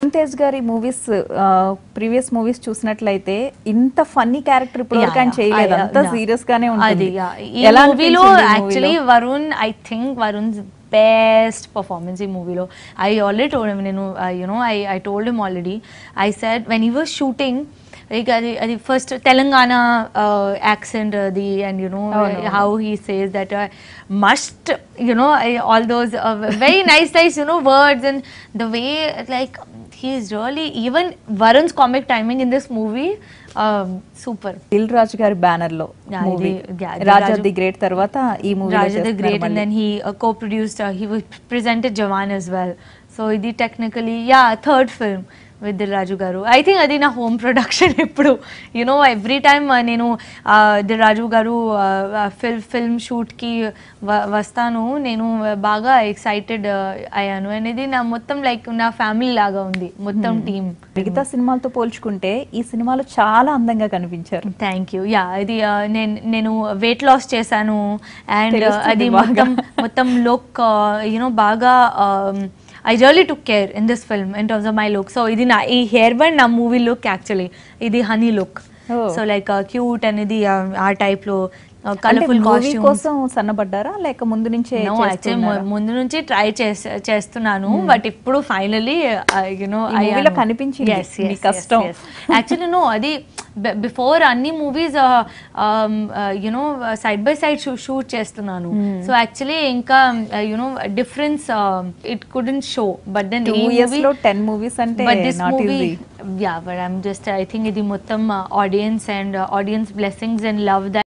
తేజ్ గారి movies previous movies చూసినట్లయితే ఇంత ఫన్నీ క్యారెక్టర్ ఇప్పుడు వరకు ఆయన చేయలేదు అంత సీరియస్ గానే ఉంటుంది అది yeah. ఈ ఎలా మూవీలో అనిపించింది ఈ యాక్చువల్లీ movie లో? Varun I think Varun best performance ఈ మూవీలో ఐ ఆల్రెడీ టోల్డ్ నేను you know I I told him already I said when ఈ వాజ్ షూటింగ్ లైక్ అది అది ఫస్ట్ తెలంగాణ యాక్సెంట్ అది and you know how he says that must you know all those very nice nice you know words and the way like he's really even Varun's comic timing in this movie um, super Dil Raju గారి banner లో Yeah, movie ఇది- yeah, Raja Raju- the great తర్వాత ఈ movie Raja the Great and then he uh, co-produced uh, he was presented Jawan as well so ఇది technically yeah third film with Dil Raju గారు I think అది నా home production ఇప్పుడు you know every time నేను దిల్ రాజు గారు fill film షూట్కి వస్తాను నేను బాగా ఎక్సైటెడ్ అయ్యాను అనేది నా మొత్తం లైక్ నా ఫ్యామిలీ లాగా ఉంది మొత్తం టీమ్ మిగతా సినిమాలతో పోల్చుకుంటే ఈ సినిమాలో చాలా అందంగా కనిపించారు థ్యాంక్ యూ యా ఇది uh, నేను నేను వెయిట్ లాస్ చేశాను అండ్ తెలుస్తుంది అది బాగా. మొత్తం మొత్తం లుక్ యూనో బాగా I really took care in this film in terms of my look so ఇది నా ఈ హెయిర్ బ్యాండ్ నా మూవీ లుక్ యాక్చువల్లీ ఇది honey look Oh. So like cute అనేది uh, ఆ type లో అంటే కలర్ఫుల్ మూవీ కాస్ట్యూమ్స్ కోసం సన్నబడ్డారా లేక ముందు నుంచే నో చేస్తున్నారా? యాక్చువల్లీ ముందు నుంచి ట్రై చేస్తున్నాను బట్ ఇప్పుడు ఫైనలీ యునో ఈ movie లో కనిపించింది మీ కష్టం. యాక్చువల్లీ నో అది బిఫోర్ అన్ని movies you know side by side shoot చేస్తున్నాను సో యాక్చువల్లీ ఇంకా you know difference it couldn't show but then two years లో టెన్ మూవీస్ అంటే but this not movie easy yeah but I'm just I think ఇది మొత్తం audience and audience blessings and love that